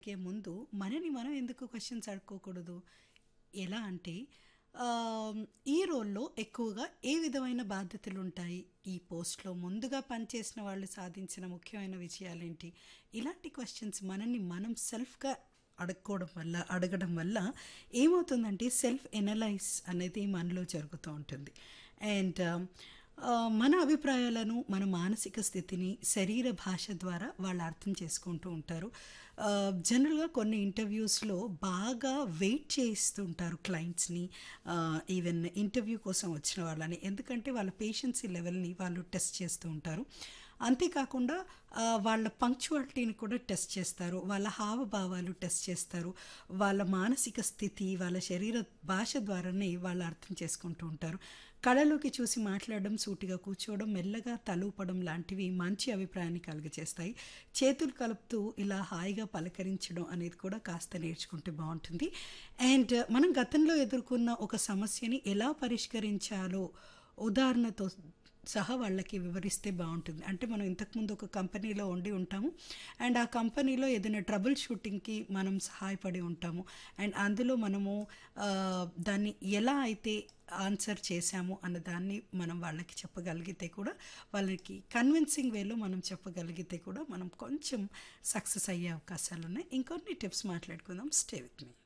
కే ముందు మనని మనం ఎందుకు క్వశ్చన్స్ అడుక్కోకూడదు ఎలా అంటే ఆమ్, ఈ రోల్లో ఎక్కువగా ఏ విధమైన బాధ్యతలు ఉంటాయి ఈ పోస్ట్లో ముందుగా పనిచేసిన వాళ్ళు సాధించిన ముఖ్యమైన విజయాలేంటి ఇలాంటి క్వశ్చన్స్ మనల్ని మనం సెల్ఫ్గా అడుక్కోవడం వల్ల అడగడం వల్ల ఏమవుతుందంటే సెల్ఫ్ ఎనలైజ్ అనేది మనలో జరుగుతూ ఉంటుంది అండ్ ఆ, మన అభిప్రాయాలను మన మానసిక స్థితిని శరీర భాష ద్వారా వాళ్ళు అర్థం చేసుకుంటూ ఉంటారు ఆ, జనరల్గా కొన్ని ఇంటర్వ్యూస్లో బాగా వెయిట్ చేయిస్తుంటారు క్లయింట్స్ని ఈవెన్ ఇంటర్వ్యూ కోసం వచ్చిన వాళ్ళని ఎందుకంటే వాళ్ళ పేషెన్సీ లెవెల్ని వాళ్ళు టెస్ట్ చేస్తూ ఉంటారు అంతేకాకుండా ఆ, వాళ్ళ పంక్చువాలిటీని కూడా టెస్ట్ చేస్తారు వాళ్ళ హావభావాలు టెస్ట్ చేస్తారు వాళ్ళ మానసిక స్థితి వాళ్ళ శరీర భాష ద్వారానే వాళ్ళు అర్థం చేసుకుంటూ ఉంటారు కళలోకి చూసి మాట్లాడడం సూటిగా కూర్చోవడం మెల్లగా తలూపడం లాంటివి మంచి అభిప్రాయాన్ని కలుగజేస్తాయి చేతులు కలుపుతూ ఇలా హాయిగా పలకరించడం అనేది కూడా కాస్త నేర్చుకుంటే బాగుంటుంది అండ్ మనం గతంలో ఎదుర్కొన్న ఒక సమస్యని ఎలా పరిష్కరించాలో ఉదాహరణతో సహా వాళ్ళకి వివరిస్తే బాగుంటుంది అంటే మనం ఇంతకుముందు ఒక కంపెనీలో ఉండి ఉంటాము అండ్ ఆ కంపెనీలో ఏదైనా ట్రబుల్ షూటింగ్కి మనం సహాయపడి ఉంటాము అండ్ అందులో మనము ఆ, దాన్ని ఎలా అయితే ఆన్సర్ చేశాము అన్న దాన్ని మనం వాళ్ళకి చెప్పగలిగితే కూడా వాళ్ళకి కన్విన్సింగ్ వేలో మనం చెప్పగలిగితే కూడా మనం కొంచెం సక్సెస్ అయ్యే అవకాశాలు ఉన్నాయి ఇంకొన్ని టిప్స్ మాట్లాడుకుందాం స్టే విత్ మీ